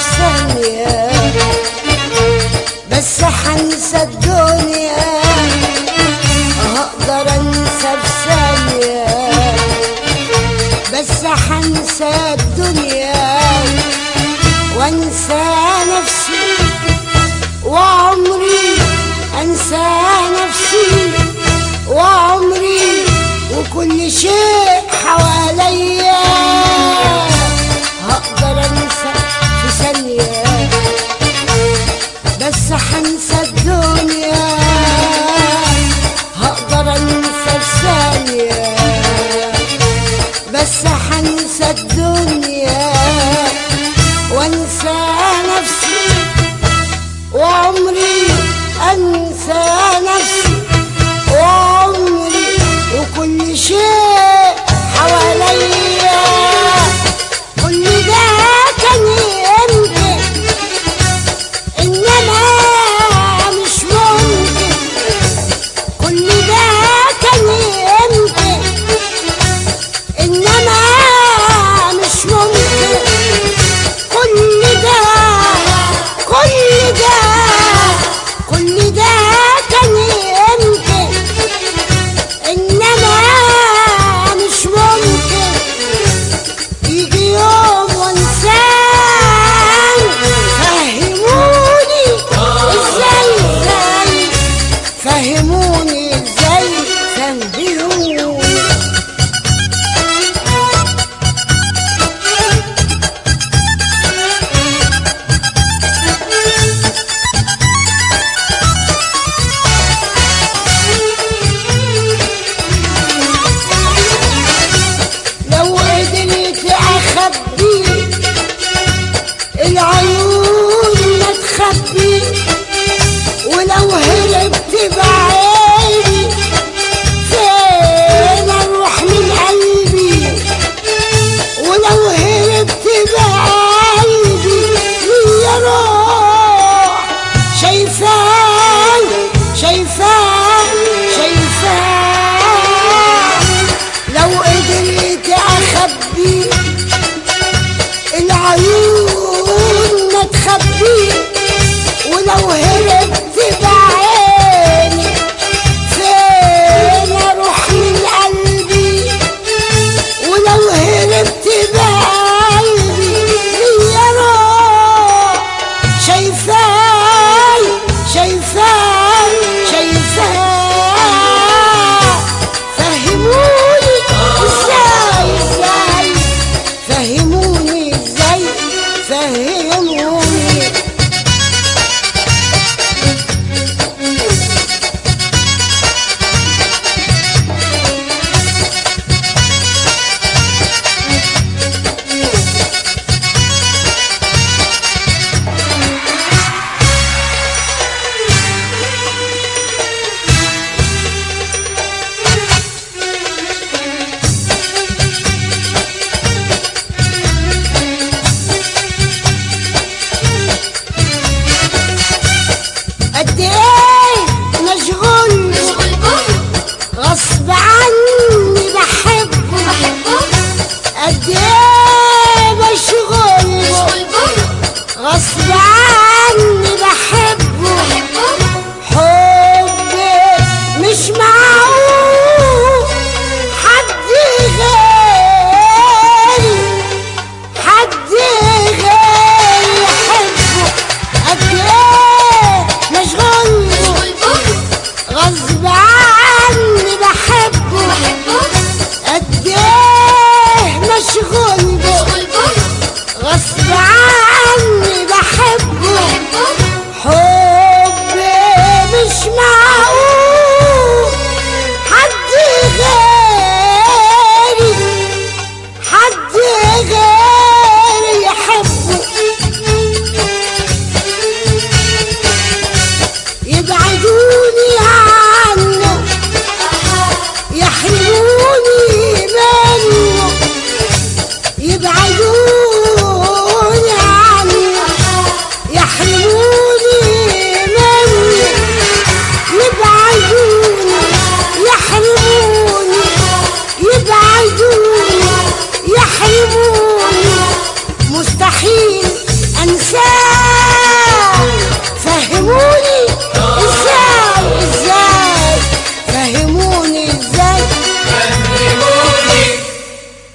في ثانية بس حنسى الدنيا هقدر انسى في ثانية بس حنسى الدنيا وانسى نفسي وعمري انسى نفسي وعمري وكل شيء حواليا هقدر انسى في ثانية بس حنسى الدنيا هقدر انسى في ثانية بس حنسى الدنيا وانسى نفسي وعمري انسى نفسي وعمري وكل شيء حواليا كل ده كان يمكن انما مش ممكن كل ده كان يمكن انما مش ممكن كل ده كل ده كل ده كان يمكن انما مش ممكن يجي يوم وانسان فهموني ازاي ازاي فهموني ازاي فهموني لو قدرت اخبي العيون ما تخبي